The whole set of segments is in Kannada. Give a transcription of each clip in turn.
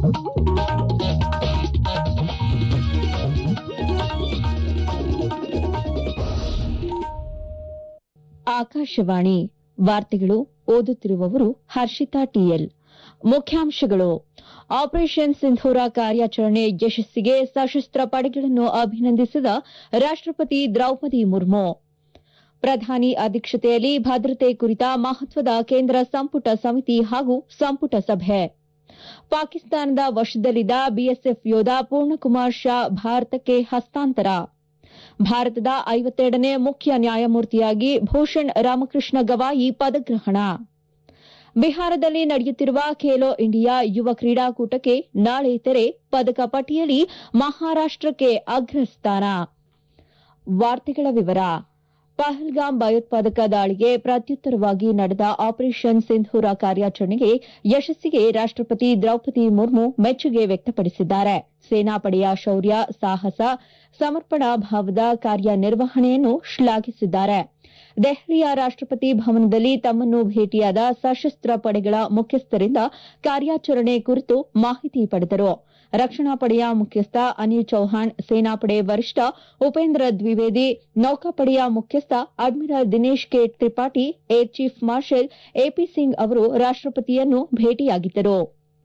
ಆಕಾಶವಾಣಿ ವಾರ್ತೆಗಳು ಓದುತ್ತಿರುವವರು ಹರ್ಷಿತಾ ಟಿಎಲ್ ಮುಖ್ಯಾಂಶಗಳು ಆಪರೇಷನ್ ಸಿಂಧೂರ ಕಾರ್ಯಾಚರಣೆ ಯಶಸ್ಸಿಗೆ ಸಶಸ್ತ್ರ ಪಡೆಗಳನ್ನು ಅಭಿನಂದಿಸಿದ ರಾಷ್ಟಪತಿ ದ್ರೌಪದಿ ಮುರ್ಮು ಪ್ರಧಾನಿ ಅಧ್ಯಕ್ಷತೆಯಲ್ಲಿ ಭದ್ರತೆ ಕುರಿತ ಮಹತ್ವದ ಕೇಂದ್ರ ಸಂಪುಟ ಸಮಿತಿ ಹಾಗೂ ಸಂಪುಟ ಸಭೆ ಪಾಕಿಸ್ತಾನದ ವಶದಲ್ಲಿದ್ದ ಬಿಎಸ್ಎಫ್ ಯೋಧ ಪೂರ್ಣಕುಮಾರ್ ಶಾ ಭಾರತಕ್ಕೆ ಹಸ್ತಾಂತರ ಭಾರತದ ಐವತ್ತೆರಡನೇ ಮುಖ್ಯ ನ್ಯಾಯಮೂರ್ತಿಯಾಗಿ ಭೂಷಣ್ ರಾಮಕೃಷ್ಣ ಗವಾಯಿ ಪದಗ್ರಹಣ ಬಿಹಾರದಲ್ಲಿ ನಡೆಯುತ್ತಿರುವ ಖೇಲೋ ಇಂಡಿಯಾ ಯುವ ಕ್ರೀಡಾಕೂಟಕ್ಕೆ ನಾಳೆ ತೆರೆ ಪದಕ ಪಟ್ಟಿಯಲ್ಲಿ ಮಹಾರಾಷ್ಟಕ್ಕೆ ಅಗ್ರಸ್ಥಾನ ವಾರ್ತೆಗಳ ವಿವರ ಪಹಲ್ಗಾಮ್ ಭಯೋತ್ಪಾದಕ ದಾಳಿಗೆ ಪ್ರತ್ಯುತ್ತರವಾಗಿ ನಡೆದ ಆಪರೇಷನ್ ಸಿಂಧೂರ ಕಾರ್ಯಾಚರಣೆಗೆ ಯಶಸ್ಸಿಗೆ ರಾಷ್ಟಪತಿ ದ್ರೌಪದಿ ಮುರ್ಮು ಮೆಚ್ಚುಗೆ ವ್ಯಕ್ತಪಡಿಸಿದ್ದಾರೆ ಸೇನಾಪಡೆಯ ಶೌರ್ಯ ಸಾಹಸ ಸಮರ್ಪಣಾ ಭಾವದ ಕಾರ್ಯನಿರ್ವಹಣೆಯನ್ನು ಶ್ಲಾಘಿಸಿದ್ದಾರೆ ದೆಹಲಿಯ ರಾಷ್ಟಪತಿ ಭವನದಲ್ಲಿ ತಮ್ಮನ್ನು ಭೇಟಿಯಾದ ಸಶಸ್ತ್ರ ಪಡೆಗಳ ಮುಖ್ಯಸ್ಥರಿಂದ ಕಾರ್ಯಾಚರಣೆ ಕುರಿತು ಮಾಹಿತಿ ಪಡೆದರು ರಕ್ಷಣಾ ಪಡೆಯ ಮುಖ್ಯಸ್ಥ ಅನಿಲ್ ಚೌಹಾಣ್ ಸೇನಾಪಡೆ ವರಿಷ್ಠ ಉಪೇಂದ್ರ ದ್ವಿವೇದಿ ನೌಕಾಪಡೆಯ ಮುಖ್ಯಸ್ಥ admiral Dinesh K Tripathi air chief marshal AP Singh ಅವರು ರಾಷ್ಟಪತಿಯನ್ನು ಭೇಟಿಯಾಗಿದ್ದರು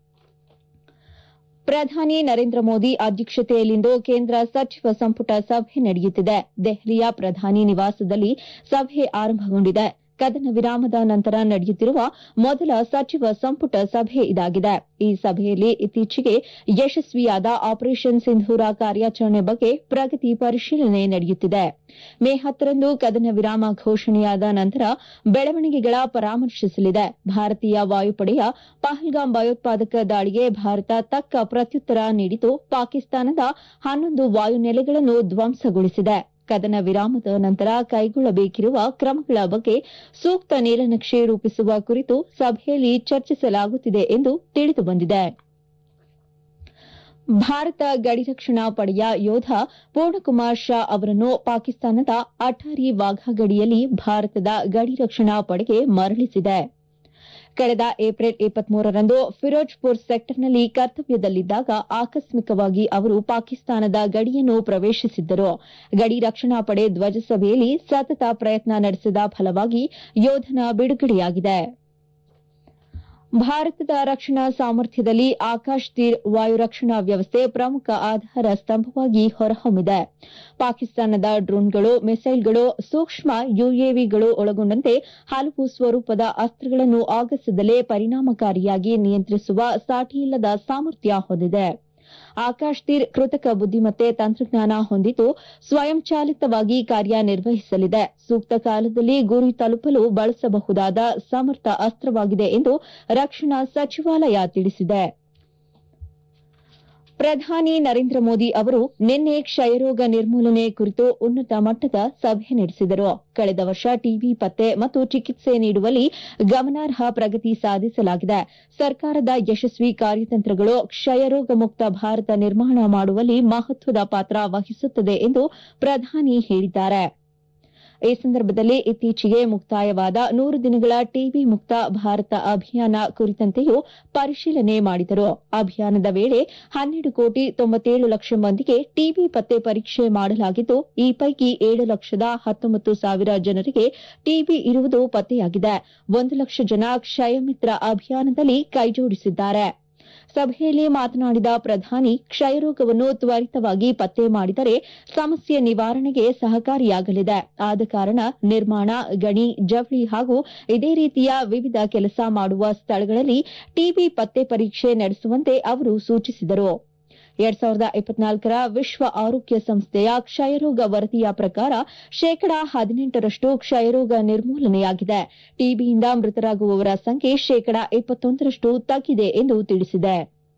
ಪ್ರಧಾನಿ ನರೇಂದ್ರ ಮೋದಿ ಅಧ್ಯಕ್ಷತೆಯಲ್ಲಿಂದು ಕೇಂದ್ರ ಸಚಿವ ಸಂಪುಟ ಸಭೆ ನಡೆಯುತ್ತಿದೆ ದೆಹಲಿಯ ಪ್ರಧಾನಿ ನಿವಾಸದಲ್ಲಿ ಸಭೆ ಆರಂಭಗೊಂಡಿದೆ ಕದನ ವಿರಾಮದ ನಂತರ ನಡೆಯುತ್ತಿರುವ ಮೊದಲ ಸಚಿವ ಸಂಪುಟ ಸಭೆ ಇದಾಗಿದೆ ಈ ಸಭೆಯಲ್ಲಿ ಇತ್ತೀಚೆಗೆ ಯಶಸ್ವಿಯಾದ ಆಪರೇಷನ್ ಸಿಂಧೂರ ಕಾರ್ಯಾಚರಣೆ ಬಗ್ಗೆ ಪ್ರಗತಿ ಪರಿಶೀಲನೆ ನಡೆಯುತ್ತಿದೆ ಮೇ ಹತ್ತರಂದು ಕದನ ವಿರಾಮ ಘೋಷಣೆಯಾದ ನಂತರ ಬೆಳವಣಿಗೆಗಳ ಪರಾಮರ್ಶಿಸಲಿದೆ ಭಾರತೀಯ ವಾಯುಪಡೆಯ ಪಹಲ್ಗಾಮ್ ಭಯೋತ್ಪಾದಕ ದಾಳಿಗೆ ಭಾರತ ತಕ್ಕ ಪ್ರತ್ಯುತ್ತರ ನೀಡಿದ್ದು ಪಾಕಿಸ್ತಾನದ ಹನ್ನೊಂದು ವಾಯುನೆಲೆಗಳನ್ನು ಧ್ವಂಸಗೊಳಿಸಿದೆ ಕದನ ವಿರಾಮದ ನಂತರ ಕೈಗೊಳ್ಳಬೇಕಿರುವ ಕ್ರಮಗಳ ಬಗ್ಗೆ ಸೂಕ್ತ ನೀಲನಕ್ಷೆ ರೂಪಿಸುವ ಕುರಿತು ಸಭೆಯಲ್ಲಿ ಚರ್ಚಿಸಲಾಗುತ್ತಿದೆ ಎಂದು ತಿಳಿದುಬಂದಿದೆ ಭಾರತ ಗಡಿರಕ್ಷಣಾ ಪಡೆಯ ಯೋಧ ಪೂರ್ಣಕುಮಾರ್ ಶಾ ಅವರನ್ನು ಪಾಕಿಸ್ತಾನದ ಅಠಾರಿ ವಾಘಾ ಗಡಿಯಲ್ಲಿ ಭಾರತದ ಗಡಿರಕ್ಷಣಾ ಪಡೆಗೆ ಮರಳಿಸಿದೆ ಕಳೆದ ಏಪ್ರಿಲ್ ರಂದು ಫಿರೋಜ್ಪುರ್ ಸೆಕ್ಟರ್ನಲ್ಲಿ ಕರ್ತವ್ಯದಲ್ಲಿದ್ದಾಗ ಆಕಸ್ಮಿಕವಾಗಿ ಅವರು ಪಾಕಿಸ್ತಾನದ ಗಡಿಯನ್ನು ಪ್ರವೇಶಿಸಿದ್ದರು ಗಡಿ ರಕ್ಷಣಾ ಪಡೆ ಧ್ವಜಸಭೆಯಲ್ಲಿ ಸತತ ಪ್ರಯತ್ನ ನಡೆಸಿದ ಫಲವಾಗಿ ಯೋಧನ ಬಿಡುಗಡೆಯಾಗಿದೆ ಭಾರತದ ರಕ್ಷಣಾ ಸಾಮರ್ಥ್ಯದಲ್ಲಿ ಆಕಾಶ್ ತೀರ್ ವಾಯು ರಕ್ಷಣಾ ವ್ಯವಸ್ಥೆ ಪ್ರಮುಖ ಆಧಾರ ಸ್ತಂಭವಾಗಿ ಹೊರಹೊಮ್ಮಿದೆ ಪಾಕಿಸ್ತಾನದ ಡ್ರೋನ್ಗಳು ಮಿಸೈಲ್ಗಳು ಸೂಕ್ಷ್ಮ ಯುಎವಿಗಳು ಒಳಗೊಂಡಂತೆ ಹಲವು ಸ್ವರೂಪದ ಅಸ್ತ್ರಗಳನ್ನು ಆಗಸದಲ್ಲೇ ಪರಿಣಾಮಕಾರಿಯಾಗಿ ನಿಯಂತ್ರಿಸುವ ಸಾಟಿಯಿಲ್ಲದ ಸಾಮರ್ಥ್ಯ ಹೊಂದಿದೆ ಆಕಾಶ್ ತೀರ್ ಕೃತಕ ಬುದ್ದಿಮತ್ತೆ ತಂತ್ರಜ್ಞಾನ ಹೊಂದಿದ್ದು ಸ್ವಯಂಚಾಲಿತವಾಗಿ ಕಾರ್ಯನಿರ್ವಹಿಸಲಿದೆ ಸೂಕ್ತ ಕಾಲದಲ್ಲಿ ಗುರಿ ತಲುಪಲು ಬಳಸಬಹುದಾದ ಸಮರ್ಥ ಅಸ್ತ್ರವಾಗಿದೆ ಎಂದು ರಕ್ಷಣಾ ಸಚಿವಾಲಯ ತಿಳಿಸಿದೆ ಪ್ರಧಾನಿ ನರೇಂದ್ರ ಮೋದಿ ಅವರು ನಿನ್ನೆ ಕ್ಷಯರೋಗ ನಿರ್ಮೂಲನೆ ಕುರಿತು ಉನ್ನತ ಮಟ್ಟದ ಸಭೆ ನಡೆಸಿದರು ಕಳೆದ ವರ್ಷ ಟಿಬಿ ಪತ್ತೆ ಮತ್ತು ಚಿಕಿತ್ಸೆ ನೀಡುವಲ್ಲಿ ಗಮನಾರ್ಹ ಪ್ರಗತಿ ಸಾಧಿಸಲಾಗಿದೆ ಸರ್ಕಾರದ ಯಶಸ್ವಿ ಕಾರ್ಯತಂತ್ರಗಳು ಕ್ಷಯರೋಗ ಮುಕ್ತ ಭಾರತ ನಿರ್ಮಾಣ ಮಾಡುವಲ್ಲಿ ಮಹತ್ವದ ಪಾತ್ರ ವಹಿಸುತ್ತದೆ ಎಂದು ಪ್ರಧಾನಿ ಹೇಳಿದ್ದಾರೆ ಈ ಸಂದರ್ಭದಲ್ಲಿ ಇತ್ತೀಚೆಗೆ ಮುಕ್ತಾಯವಾದ ನೂರು ದಿನಗಳ ಟಿಬಿ ಮುಕ್ತ ಭಾರತ ಅಭಿಯಾನ ಕುರಿತಂತೆಯೂ ಪರಿಶೀಲನೆ ಮಾಡಿದರು ಅಭಿಯಾನದ ವೇಳೆ ಹನ್ನೆರಡು ಕೋಟಿ ತೊಂಬತ್ತೇಳು ಲಕ್ಷ ಮಂದಿಗೆ ಟಿಬಿ ಪತ್ತೆ ಪರೀಕ್ಷೆ ಮಾಡಲಾಗಿದ್ದು ಈ ಪೈಕಿ ಏಳು ಲಕ್ಷದ ಹತ್ತೊಂಬತ್ತು ಸಾವಿರ ಜನರಿಗೆ ಟಿಬಿ ಇರುವುದು ಪತ್ತೆಯಾಗಿದೆ ಒಂದು ಲಕ್ಷ ಜನ ಕ್ಷಯಮಿತ್ರ ಅಭಿಯಾನದಲ್ಲಿ ಕೈಜೋಡಿಸಿದ್ದಾರೆ ಸಭೆಯಲ್ಲಿ ಮಾತನಾಡಿದ ಪ್ರಧಾನಿ ಕ್ಷಯರೋಗವನ್ನು ತ್ವರಿತವಾಗಿ ಪತ್ತೆ ಮಾಡಿದರೆ ಸಮಸ್ಯೆ ನಿವಾರಣೆಗೆ ಸಹಕಾರಿಯಾಗಲಿದೆ ಆದ ಕಾರಣ ನಿರ್ಮಾಣ ಗಣಿ ಜವಳಿ ಹಾಗೂ ಇದೇ ರೀತಿಯ ವಿವಿಧ ಕೆಲಸ ಮಾಡುವ ಸ್ಥಳಗಳಲ್ಲಿ ಟಿಬಿ ಪತ್ತೆ ಪರೀಕ್ಷೆ ನಡೆಸುವಂತೆ ಅವರು ಸೂಚಿಸಿದರು ಎರಡ್ ಸಾವಿರದ ಇಪ್ಪತ್ನಾಲ್ಕರ ವಿಶ್ವ ಆರೋಗ್ಯ ಸಂಸ್ಥೆಯ ಕ್ಷಯರೋಗ ವರದಿಯ ಪ್ರಕಾರ ಶೇಕಡಾ ಹದಿನೆಂಟರಷ್ಟು ಕ್ಷಯರೋಗ ನಿರ್ಮೂಲನೆಯಾಗಿದೆ ಟಿಬಿಯಿಂದ ಮೃತರಾಗುವವರ ಸಂಖ್ಯೆ ಶೇಕಡಾ ಇಪ್ಪತ್ತೊಂದರಷ್ಟು ತಗ್ಗಿದೆ ಎಂದು ತಿಳಿಸಿದೆ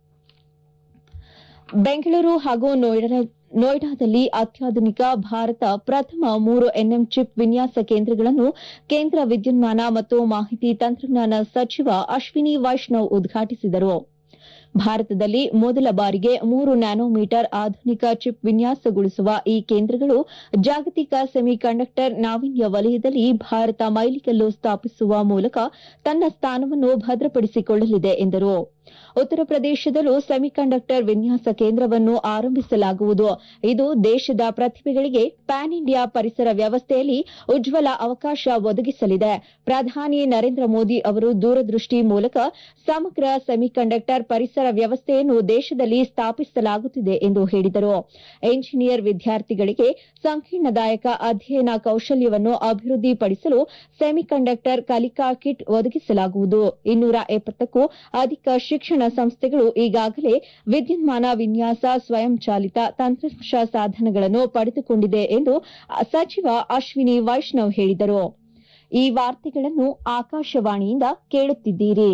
ಬೆಂಗಳೂರು ಹಾಗೂ ನೋಯ್ಡಾದಲ್ಲಿ ಅತ್ಯಾಧುನಿಕ ಭಾರತ ಪ್ರಥಮ ಮೂರು ಎನ್ಎಂ ಚಿಪ್ ವಿನ್ಯಾಸ ಕೇಂದ್ರಗಳನ್ನು ಕೇಂದ್ರ ವಿದ್ಯುನ್ಮಾನ ಮತ್ತು ಮಾಹಿತಿ ತಂತ್ರಜ್ಞಾನ ಸಚಿವ ಅಶ್ವಿನಿ ವೈಷ್ಣವ್ ಉದ್ಘಾಟಿಸಿದರು ಭಾರತದಲ್ಲಿ ಮೊದಲ ಬಾರಿಗೆ ಮೂರು ನ್ಯಾನೋಮೀಟರ್ ಆಧುನಿಕ ಚಿಪ್ ವಿನ್ಯಾಸಗೊಳಿಸುವ ಈ ಕೇಂದ್ರಗಳು ಜಾಗತಿಕ ಸೆಮಿಕಂಡಕ್ಟರ್ ನಾವೀನ್ಯ ವಲಯದಲ್ಲಿ ಭಾರತ ಮೈಲಿಗಲ್ಲು ಸ್ಥಾಪಿಸುವ ಮೂಲಕ ತನ್ನ ಸ್ಥಾನವನ್ನು ಭದ್ರಪಡಿಸಿಕೊಳ್ಳಲಿದೆ ಎಂದರು ಉತ್ತರ ಪ್ರದೇಶದಲ್ಲೂ ಸೆಮಿಕಂಡಕ್ಟರ್ ವಿನ್ಯಾಸ ಕೇಂದ್ರವನ್ನು ಆರಂಭಿಸಲಾಗುವುದು ಇದು ದೇಶದ ಪ್ರತಿಭೆಗಳಿಗೆ ಪ್ಯಾನ್ ಇಂಡಿಯಾ ಪರಿಸರ ವ್ಯವಸ್ಥೆಯಲ್ಲಿ ಉಜ್ವಲ ಅವಕಾಶ ಒದಗಿಸಲಿದೆ ಪ್ರಧಾನಿ ನರೇಂದ್ರ ಮೋದಿ ಅವರು ದೂರದೃಷ್ಟಿ ಮೂಲಕ ಸಮಗ್ರ ಸೆಮಿಕಂಡಕ್ಟರ್ ಪರಿಸರ ವ್ಯವಸ್ಥೆಯನ್ನು ದೇಶದಲ್ಲಿ ಸ್ಥಾಪಿಸಲಾಗುತ್ತಿದೆ ಎಂದು ಹೇಳಿದರು ಎಂಜಿನಿಯರ್ ವಿದ್ಯಾರ್ಥಿಗಳಿಗೆ ಸಂಕೀರ್ಣದಾಯಕ ಅಧ್ಯಯನ ಕೌಶಲ್ಯವನ್ನು ಅಭಿವೃದ್ಧಿಪಡಿಸಲು ಸೆಮಿಕಂಡಕ್ಟರ್ ಕಲಿಕಾ ಕಿಟ್ ಒದಗಿಸಲಾಗುವುದು ಇನ್ನೂರ ಎಪ್ಪತ್ತಕ್ಕೂ ಅಧಿಕ ಶಿಕ್ಷಣ ಸಂಸ್ಥೆಗಳು ಈಗಾಗಲೇ ವಿದ್ಯುನ್ಮಾನ ವಿನ್ಯಾಸ ಸ್ವಯಂಚಾಲಿತ ತಂತ್ರಾಂಶ ಸಾಧನಗಳನ್ನು ಪಡೆದುಕೊಂಡಿದೆ ಎಂದು ಸಚಿವ ಅಶ್ವಿನಿ ವೈಷ್ಣವ್ ಹೇಳಿದರು ಈ ವಾರ್ತೆಗಳನ್ನು ಆಕಾಶವಾಣಿಯಿಂದ ಕೇಳುತ್ತಿದ್ದೀರಿ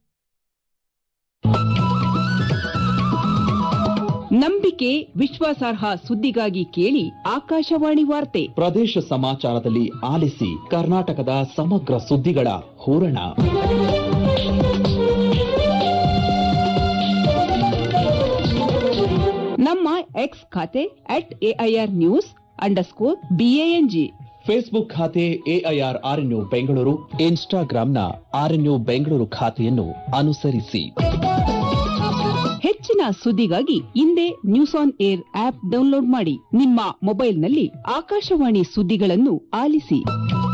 ನಂಬಿಕೆ ವಿಶ್ವಾಸಾರ್ಹ ಸುದ್ದಿಗಾಗಿ ಕೇಳಿ ಆಕಾಶವಾಣಿ ವಾರ್ತೆ ಪ್ರದೇಶ ಸಮಾಚಾರದಲ್ಲಿ ಆಲಿಸಿ ಕರ್ನಾಟಕದ ಸಮಗ್ರ ಸುದ್ದಿಗಳ ಹೂರಣ ನಮ್ಮ ಎಕ್ಸ್ ಖಾತೆ at AIR news underscore BANG Facebook ಖಾತೆ ಎಐಆರ್ ಆರ್ಎನ್ಯು ಬೆಂಗಳೂರು ಇನ್ಸ್ಟಾಗ್ರಾಂನ ಆರ್ಎನ್ಯು ಬೆಂಗಳೂರು ಖಾತೆಯನ್ನು ಅನುಸರಿಸಿ ಹೆಚ್ಚಿನ ಸುದ್ದಿಗಾಗಿ ಹಿಂದೆ news on air app download ಮಾಡಿ ನಿಮ್ಮ ಮೊಬೈಲ್ನಲ್ಲಿ ಆಕಾಶವಾಣಿ ಸುದ್ದಿಗಳನ್ನು ಆಲಿಸಿ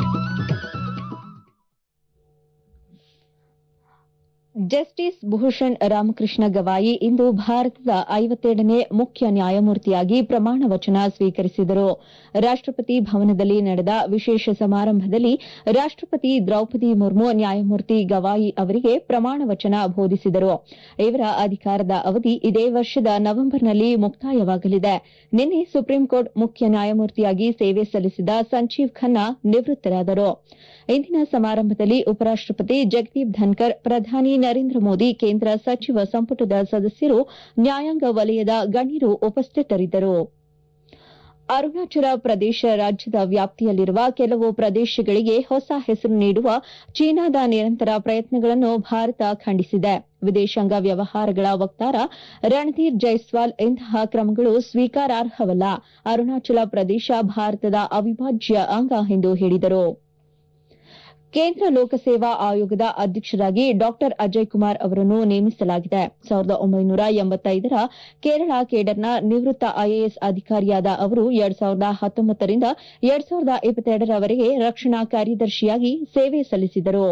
ಜಸ್ಟಿಸ್ ಭೂಷಣ್ ರಾಮಕೃಷ್ಣ ಗವಾಯಿ ಇಂದು ಭಾರತದ ಐವತ್ತೆರಡನೇ ಮುಖ್ಯ ನ್ಯಾಯಮೂರ್ತಿಯಾಗಿ ಪ್ರಮಾಣ ವಚನ ಸ್ವೀಕರಿಸಿದರು ರಾಷ್ಟಪತಿ ಭವನದಲ್ಲಿ ನಡೆದ ವಿಶೇಷ ಸಮಾರಂಭದಲ್ಲಿ ರಾಷ್ಟಪತಿ ದ್ರೌಪದಿ ಮುರ್ಮು ನ್ಯಾಯಮೂರ್ತಿ ಗವಾಯಿ ಅವರಿಗೆ ಪ್ರಮಾಣ ವಚನ ಬೋಧಿಸಿದರು ಇವರ ಅಧಿಕಾರದ ಅವಧಿ ಇದೇ ವರ್ಷದ ನವೆಂಬರ್ನಲ್ಲಿ ಮುಕ್ತಾಯವಾಗಲಿದೆ ನಿನ್ನೆ ಸುಪ್ರೀಂಕೋರ್ಟ್ ಮುಖ್ಯ ನ್ಯಾಯಮೂರ್ತಿಯಾಗಿ ಸೇವೆ ಸಲ್ಲಿಸಿದ ಸಂಜೀವ್ ಖನ್ನಾ ನಿವೃತ್ತರಾದರು ಇಂದಿನ ಸಮಾರಂಭದಲ್ಲಿ ಉಪರಾಷ್ಟಪತಿ ಜಗದೀಪ್ ಧನ್ಕರ್ ಪ್ರಧಾನಿ ನರೇಂದ್ರ ಮೋದಿ ಕೇಂದ್ರ ಸಚಿವ ಸಂಪುಟದ ಸದಸ್ಯರು ನ್ಯಾಯಾಂಗ ವಲಯದ ಗಣ್ಯರು ಉಪಸ್ಥಿತರಿದ್ದರು ಅರುಣಾಚಲ ಪ್ರದೇಶ ರಾಜ್ಯದ ವ್ಯಾಪ್ತಿಯಲ್ಲಿರುವ ಕೆಲವು ಪ್ರದೇಶಗಳಿಗೆ ಹೊಸ ಹೆಸರು ನೀಡುವ ಚೀನಾದ ನಿರಂತರ ಪ್ರಯತ್ನಗಳನ್ನು ಭಾರತ ಖಂಡಿಸಿದೆ ವಿದೇಶಾಂಗ ವ್ಯವಹಾರಗಳ ವಕ್ತಾರ ರಣಧೀರ್ ಜೈಸ್ವಾಲ್ ಇಂತಹ ಕ್ರಮಗಳು ಸ್ವೀಕಾರಾರ್ಹವಲ್ಲ ಅರುಣಾಚಲ ಪ್ರದೇಶ ಭಾರತದ ಅವಿಭಾಜ್ಯ ಅಂಗ ಎಂದು ಹೇಳಿದರು ಕೇಂದ್ರ ಲೋಕಸೇವಾ ಆಯೋಗದ ಅಧ್ಯಕ್ಷರಾಗಿ ಡಾ ಅಜಯ್ ಕುಮಾರ್ ಅವರನ್ನು ನೇಮಿಸಲಾಗಿದೆ ಸಾವಿರದ ಒಂಬೈನೂರ ಎಂಬತ್ತೈದರ ಕೇರಳ ಕೇಡರ್ನ ನಿವೃತ್ತ ಐಎಎಸ್ ಅಧಿಕಾರಿಯಾದ ಅವರು ಎರಡ್ ಸಾವಿರದ ಹತ್ತೊಂಬತ್ತರಿಂದ ಎರಡ್ ಸಾವಿರದ ಇಪ್ಪತ್ತೆರಡರವರೆಗೆ ರಕ್ಷಣಾ ಕಾರ್ಯದರ್ಶಿಯಾಗಿ ಸೇವೆ ಸಲ್ಲಿಸಿದರು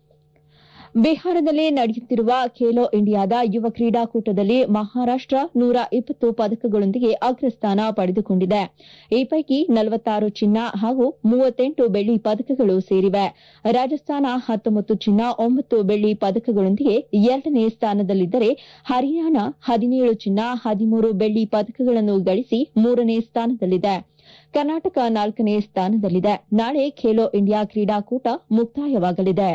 ಬಿಹಾರದಲ್ಲಿ ನಡೆಯುತ್ತಿರುವ ಖೇಲೋ ಇಂಡಿಯಾದ ಯುವ ಕ್ರೀಡಾಕೂಟದಲ್ಲಿ ಮಹಾರಾಷ್ಟ ನೂರ ಇಪ್ಪತ್ತು ಪದಕಗಳೊಂದಿಗೆ ಅಗ್ರಸ್ಥಾನ ಪಡೆದುಕೊಂಡಿದೆ ಈ ಪೈಕಿ ನಲವತ್ತಾರು ಚಿನ್ನ ಹಾಗೂ ಮೂವತ್ತೆಂಟು ಬೆಳ್ಳಿ ಪದಕಗಳು ಸೇರಿವೆ ರಾಜಸ್ಥಾನ ಹತ್ತೊಂಬತ್ತು ಚಿನ್ನ ಒಂಬತ್ತು ಬೆಳ್ಳಿ ಪದಕಗಳೊಂದಿಗೆ ಎರಡನೇ ಸ್ಥಾನದಲ್ಲಿದ್ದರೆ ಹರಿಯಾಣ ಹದಿನೇಳು ಚಿನ್ನ ಹದಿಮೂರು ಬೆಳ್ಳಿ ಪದಕಗಳನ್ನು ಗಳಿಸಿ ಮೂರನೇ ಸ್ಥಾನದಲ್ಲಿದೆ ಕರ್ನಾಟಕ ನಾಲ್ಕನೇ ಸ್ಥಾನದಲ್ಲಿದೆ ನಾಳೆ ಖೇಲೋ ಇಂಡಿಯಾ ಕ್ರೀಡಾಕೂಟ ಮುಕ್ತಾಯವಾಗಲಿದೆ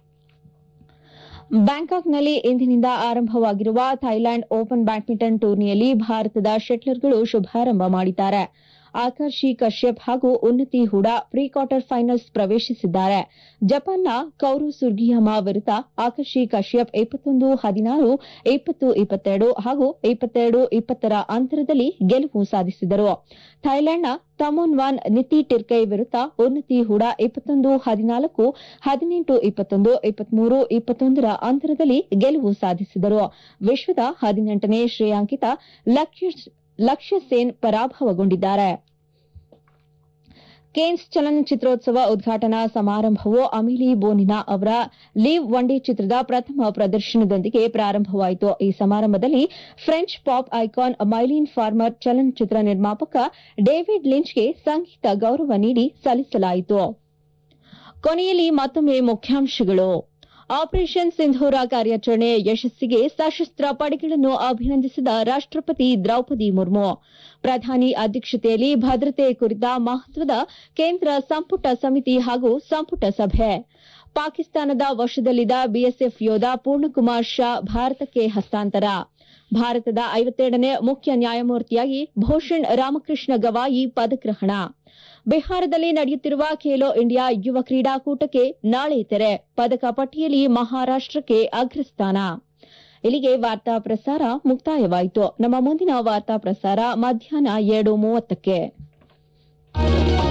ಬ್ಯಾಂಕಾಕ್ನಲ್ಲಿ ಇಂದಿನಿಂದ ಆರಂಭವಾಗಿರುವ ಥೈಲ್ಯಾಂಡ್ ಓಪನ್ ಬ್ಯಾಡ್ಮಿಂಟನ್ ಟೂರ್ನಿಯಲ್ಲಿ ಭಾರತದ ಶೆಟ್ಲರ್ಗಳು ಶುಭಾರಂಭ ಮಾಡಿದ್ದಾರೆ ಆಕರ್ಷಿ ಕಶ್ಯಪ್ ಹಾಗೂ ಉನ್ನತಿ ಹೂಡಾ ಪ್ರೀ ಕ್ವಾರ್ಟರ್ ಫೈನಲ್ಸ್ ಪ್ರವೇಶಿಸಿದ್ದಾರೆ ಜಪಾನ್ನ ಕೌರು ಸುರ್ಗಿಯಮಾ ವಿರುದ್ಧ ಆಕರ್ಷಿ ಕಶ್ಯಪ್ ಇಪ್ಪತ್ತೊಂದು ಹದಿನಾರು ಇಪ್ಪತ್ತು ಇಪ್ಪತ್ತೆರಡು ಹಾಗೂ ಇಪ್ಪತ್ತೆರಡು ಇಪ್ಪತ್ತರ ಅಂತರದಲ್ಲಿ ಗೆಲುವು ಸಾಧಿಸಿದರು ಥೈಲ್ಯಾಂಡ್ನ ತಮೋನ್ವಾನ್ ನಿತಿ ಟಿರ್ಕೈ ವಿರುದ್ಧ ಉನ್ನತಿ ಹೂಡಾ ಇಪ್ಪತ್ತೊಂದು ಹದಿನಾಲ್ಕು ಹದಿನೆಂಟು ಇಪ್ಪತ್ತೊಂದು ಇಪ್ಪತ್ಮೂರು ಇಪ್ಪತ್ತೊಂದರ ಅಂತರದಲ್ಲಿ ಗೆಲುವು ಸಾಧಿಸಿದರು ವಿಶ್ವದ ಹದಿನೆಂಟನೇ ಶ್ರೇಯಾಂಕಿತ ಲಕ್ಷ್ಯ ಸೇನ್ ಪರಾಭವಗೊಂಡಿದ್ದಾರೆ ಕೇನ್ಸ್ ಚಲನಚಿತ್ರೋತ್ಸವ ಉದ್ಘಾಟನಾ ಸಮಾರಂಭವು ಅಮಿಲಿ ಬೋನಿನಾ ಅವರ ಲೀವ್ ಒನ್ ಡೇ ಚಿತ್ರದ ಪ್ರಥಮ ಪ್ರದರ್ಶನದೊಂದಿಗೆ ಪ್ರಾರಂಭವಾಯಿತು ಈ ಸಮಾರಂಭದಲ್ಲಿ French pop icon Mylene Farmer ಚಲನಚಿತ್ರ ನಿರ್ಮಾಪಕ ಡೇವಿಡ್ ಲಿಂಚ್ಗೆ ಸಂಗೀತ ಗೌರವ ನೀಡಿ ಸಲ್ಲಿಸಲಾಯಿತು ಕೊನೆಯಲ್ಲಿ ಮತ್ತೊಮ್ಮೆ ಮುಖ್ಯಾಂಶಗಳು ಆಪರೇಷನ್ ಸಿಂಧೂರ ಕಾರ್ಯಾಚರಣೆಯ ಯಶಸ್ಸಿಗೆ ಸಶಸ್ತ್ರ ಪಡೆಗಳನ್ನು ಅಭಿನಂದಿಸಿದ ರಾಷ್ಟಪತಿ ದ್ರೌಪದಿ ಮುರ್ಮು ಪ್ರಧಾನಿ ಅಧ್ಯಕ್ಷತೆಯಲ್ಲಿ ಭದ್ರತೆ ಕುರಿತ ಮಹತ್ವದ ಕೇಂದ್ರ ಸಂಪುಟ ಸಮಿತಿ ಹಾಗೂ ಸಂಪುಟ ಸಭೆ ಪಾಕಿಸ್ತಾನದ ವಶದಲ್ಲಿದ್ದ ಬಿಎಸ್ಎಫ್ ಯೋಧ ಪೂರ್ಣಕುಮಾರ್ ಶಾ ಭಾರತಕ್ಕೆ ಹಸ್ತಾಂತರ ಭಾರತದ ಐವತ್ತೆರಡನೇ ಮುಖ್ಯ ನ್ಯಾಯಮೂರ್ತಿಯಾಗಿ ಭೂಷಣ್ ರಾಮಕೃಷ್ಣ ಗವಾಯಿ ಪದಗ್ರಹಣ ಬಿಹಾರದಲ್ಲಿ ನಡೆಯುತ್ತಿರುವ ಖೇಲೋ ಇಂಡಿಯಾ ಯುವ ಕ್ರೀಡಾಕೂಟಕ್ಕೆ ನಾಳೆ ತೆರೆ ಪದಕ ಪಟ್ಟಿಯಲ್ಲಿ ಮಹಾರಾಷ್ಟಕ್ಕೆ ಅಗ್ರಸ್ಥಾನ ಇಲ್ಲಿಗೆ ವಾರ್ತಾ ಪ್ರಸಾರ ಮುಕ್ತಾಯವಾಯಿತು ನಮ್ಮ ಮುಂದಿನ ವಾರ್ತಾ ಪ್ರಸಾರ ಮಧ್ಯಾಹ್ನ ಎರಡು ಮೂವತ್ತಕ್ಕೆ